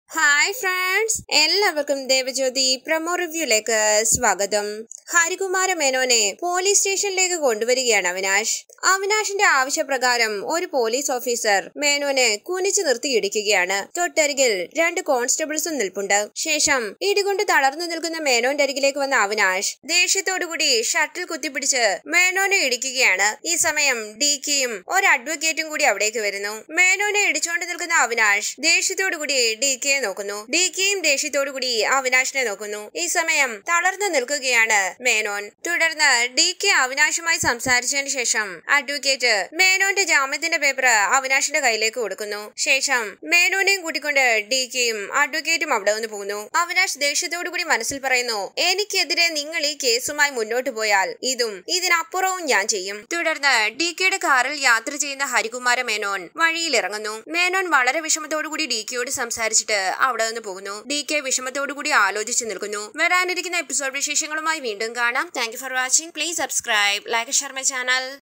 hi friends എല്ലാവർക്കും Devajyothi promo റിവ്യൂലേക്ക് സ്വാഗതം ഹരികുമാര മേനോനെ police സ്റ്റേഷനിലേക്ക് കൊണ്ടുവരികയാണ് അവിനാഷ് അവിനാഷിന്റെ ആവശ്യപ്രകാരം ഒരു പോലീസ് ഓഫീസർ മേനോനെ കുനിച്ചു നിർത്തി ഇടിക്കുകയാണ് തൊട്ടരികിൽ രണ്ട് കോൺസ്റ്റബിൾസും നിൽപ്പുണ്ട് ശേഷം ഇടികൊണ്ട് തളർന്നു നിൽക്കുന്ന മേനോന്റെ അരികിലേക്ക് വന്ന അവിനാഷ് ദേഷ്യത്തോടുകൂടി ഷട്ടിൽ കുത്തിപ്പിടിച്ച് മേനോനെ ഇടിക്കുകയാണ് ഈ സമയം ഡി കെയും ഒരു അഡ്വക്കേറ്റും കൂടി അവിടേക്ക് വരുന്നു മേനോനെ ഇടിച്ചുകൊണ്ട് നിൽക്കുന്ന അവിനാഷ് ദേഷ്യത്തോടുകൂടി ഡി കെയെ നോക്കുന്നു ഡി കെയും ദേഷ്യത്തോടുകൂടി അവിനാഷിനെ നോക്കുന്നു ഈ സമയം തളർന്നു നിൽക്കുകയാണ് മേനോൻ തുടർന്ന് ഡി കെ അവിനാഷുമായി സംസാരിച്ചതിന് ശേഷം അഡ്വക്കേറ്റ് മേനോന്റെ ജാമ്യത്തിന്റെ പേപ്പർ അവിനാഷിന്റെ കയ്യിലേക്ക് കൊടുക്കുന്നു ശേഷം മേനോനെയും കൂട്ടിക്കൊണ്ട് ഡി കെയും അഡ്വക്കേറ്റും അവിടെ നിന്ന് പോകുന്നു അവിനാഷ് ദേഷ്യത്തോടുകൂടി മനസ്സിൽ പറയുന്നു എനിക്കെതിരെ നിങ്ങൾ ഈ കേസുമായി മുന്നോട്ട് പോയാൽ ഇതും ഇതിനപ്പുറവും ഞാൻ ചെയ്യും തുടർന്ന് ഡി കെയുടെ കാറിൽ യാത്ര ചെയ്യുന്ന ഹരികുമാര മേനോൻ വഴിയിൽ ഇറങ്ങുന്നു മേനോൻ വളരെ വിഷമത്തോടുകൂടി ഡി കെയോട് സംസാരിച്ചിട്ട് അവിടെ നിന്ന് പോകുന്നു ഡി കെ വിഷമത്തോടുകൂടി ആലോചിച്ച് നിൽക്കുന്നു വരാനിരിക്കുന്ന എപ്പിസോഡ് വിശേഷങ്ങളുമായി വീണ്ടും കാണാം thank you for watching please subscribe like Sharma channel